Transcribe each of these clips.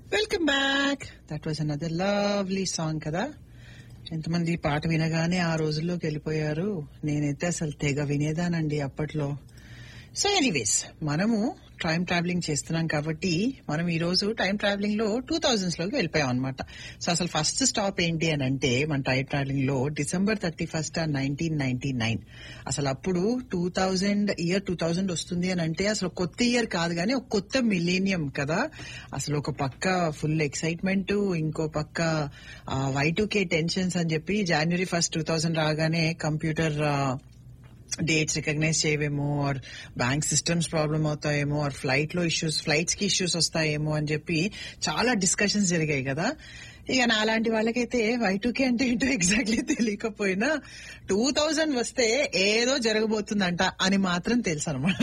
Welcome back that was another lovely song కదా ఎంతమంది ఈ పాట వినగానే ఆ రోజుల్లోకి వెళ్ళిపోయారు నేనైతే అసలు తెగ వినేదానండి అప్పట్లో సో ఎనీవేస్ మనము టైం ట్రావెలింగ్ చేస్తున్నాం కాబట్టి మనం ఈ రోజు టైం ట్రావెలింగ్ లో టూ థౌజండ్స్ లోకి వెళ్ళిపోయాం అనమాట సో అసలు ఫస్ట్ స్టాప్ ఏంటి అని అంటే మన టైం ట్రావెలింగ్ లో December thirty first nineteen ninety nine అసలు అప్పుడు two thousand year two thousand వస్తుంది అని అంటే అసలు కొత్త ఇయర్ కాదు కానీ ఒక కొత్త మిలీనియం కదా అసలు ఒక పక్క ఫుల్ ఎక్సైట్మెంట్ ఇంకో పక్క వై టూ కే టెన్షన్స్ అని చెప్పి జనవరి ఫస్ట్ టూ థౌజండ్ రాగానే కంప్యూటర్ డేట్స్ రికగ్నైజ్ చేయవేమో ఆర్ బ్యాంక్ సిస్టమ్స్ ప్రాబ్లమ్ అవుతాయేమో ఆర్ ఫ్లైట్ లో ఇష్యూస్ ఫ్లైట్స్ కి ఇష్యూస్ వస్తాయేమో అని చెప్పి చాలా డిస్కషన్స్ జరిగాయి కదా ఇక నా అలాంటి వాళ్ళకైతే వై కే అంటే ఏంటో ఎగ్జాక్ట్లీ తెలియకపోయినా టూ థౌజండ్ వస్తే ఏదో జరగబోతుందంట అని మాత్రం తెలుసు అనమాట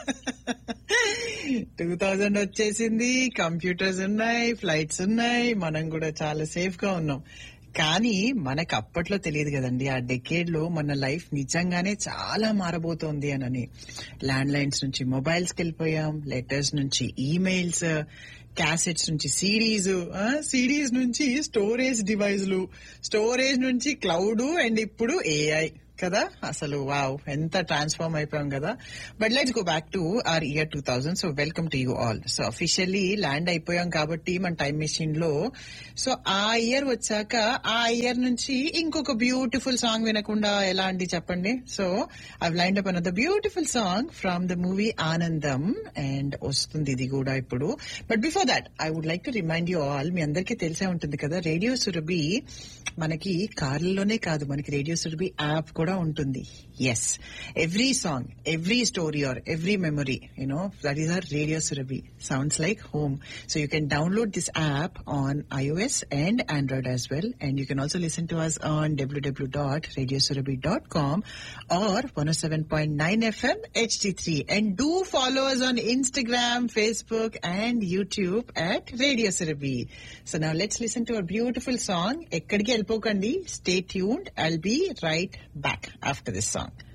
టూ థౌజండ్ వచ్చేసింది కంప్యూటర్స్ ఉన్నాయి ఫ్లైట్స్ ఉన్నాయి మనం కూడా చాలా సేఫ్ గా ఉన్నాం కానీ మనకు అప్పట్లో తెలియదు కదండి ఆ డెకేడ్ లో మన లైఫ్ నిజంగానే చాలా మారబోతోంది అనని ల్యాండ్ లైన్స్ నుంచి మొబైల్స్ కి వెళ్ళిపోయాం లెటర్స్ నుంచి ఈమెయిల్స్ క్యాసెట్స్ నుంచి సిడీస్ సిడీస్ నుంచి స్టోరేజ్ డివైజ్లు స్టోరేజ్ నుంచి క్లౌడ్ అండ్ ఇప్పుడు ఏఐ కదా అసలు వావ్ ఎంత ట్రాన్స్ఫార్మ్ అయిపోయాం కదా but let's go back to our year two thousand so welcome to you all so officially land అయిపోయాం కాబట్టి మన టైం మెషిన్ లో సో ఆ ఇయర్ వచ్చాక ఆ ఇయర్ నుంచి ఇంకొక బ్యూటిఫుల్ సాంగ్ వినకుండా ఎలా అండి చెప్పండి so I lined up another beautiful song from the movie Anandam and వస్తుంది ఇది కూడా ఇప్పుడు but before that I would like to remind you all మీ అందరికీ తెలిసే ఉంటుంది కదా రేడియో సురభి మనకి కార్లలోనే కాదు మనకి రేడియో సురభి యాప్ కూడా ఉంటుంది as every song every story or every memory you know that is our radio Surabhi sounds like home so you can download this app on iOS and Android as well. And you can also listen to us on www.radiosurabhi.com or 107.9 FM HD3. And do follow us on Instagram, Facebook, and YouTube at Radio Surabhi. So now let's listen to a beautiful song. ఎక్కడికి వెళ్ళిపోకండి. Stay tuned. I'll be right back after this song.